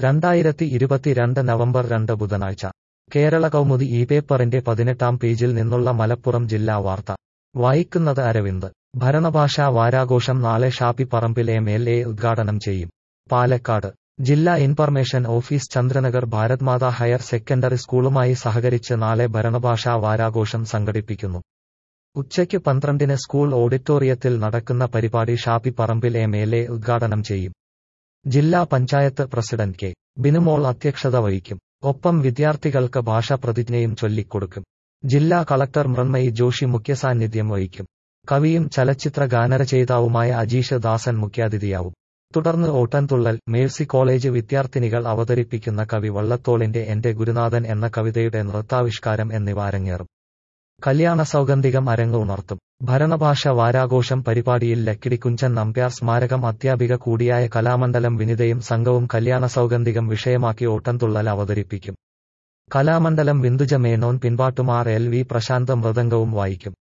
രണ്ടായിരത്തി ഇരുപത്തിരണ്ട് നവംബർ രണ്ട് ബുധനാഴ്ച കേരള കൗമുദി ഈ പേപ്പറിന്റെ പതിനെട്ടാം പേജിൽ നിന്നുള്ള മലപ്പുറം ജില്ലാ വാർത്ത വായിക്കുന്നത് അരവിന്ദ് ഭരണഭാഷാ വാരാഘോഷം നാളെ Shafi Parambil M L A ഉദ്ഘാടനം ചെയ്യും പാലക്കാട് ജില്ലാ information office Chandranagar Bharat Mata higher secondary സ്കൂളുമായി സഹകരിച്ച് നാളെ ഭരണഭാഷാ വാരാഘോഷം സംഘടിപ്പിക്കുന്നു ഉച്ചയ്ക്ക് പന്ത്രണ്ടിന് സ്കൂൾ ഓഡിറ്റോറിയത്തിൽ നടക്കുന്ന പരിപാടി Shafi Parambil M L A ഉദ്ഘാടനം ചെയ്യും ജില്ലാ പഞ്ചായത്ത് പ്രസിഡന്റ് കെ ബിനുമോൾ അധ്യക്ഷത വഹിക്കും ഒപ്പം വിദ്യാർത്ഥികൾക്ക് ഭാഷാ പ്രതിജ്ഞയും ചൊല്ലിക്കൊടുക്കും ജില്ലാ കളക്ടർ മൃണ്മയി ജോഷി മുഖ്യസാന്നിധ്യം വഹിക്കും കവിയും ചലച്ചിത്ര ഗാനരചയിതാവുമായ അജീഷ് ദാസൻ മുഖ്യാതിഥിയാവും തുടർന്ന് ഓട്ടൻതുള്ളൽ മേഴ്സി കോളേജ് വിദ്യാർത്ഥിനികൾ അവതരിപ്പിക്കുന്ന കവി വള്ളത്തോളിന്റെ എന്റെ ഗുരുനാഥൻ എന്ന കവിതയുടെ നൃത്താവിഷ്കാരം എന്നിവ അരങ്ങേറും കല്യാണ സൗഗന്ധികം അരങ്ങ് ഉണർത്തും ഭരണഭാഷ വാരാഘോഷം പരിപാടിയിൽ ലക്കിടി കുഞ്ചൻ നമ്പ്യാർ സ്മാരകം അധ്യാപിക കൂടിയായ കലാമണ്ഡലം വിനിതയും സംഘവും കല്യാണ സൗഗന്ധികം വിഷയമാക്കി ഓട്ടംതുള്ളൽ അവതരിപ്പിക്കും കലാമണ്ഡലം ബിന്ദുജ മേനോൻ പിൻപാട്ടുമാർ എൽ വി പ്രശാന്ത് മൃദംഗവും വായിക്കും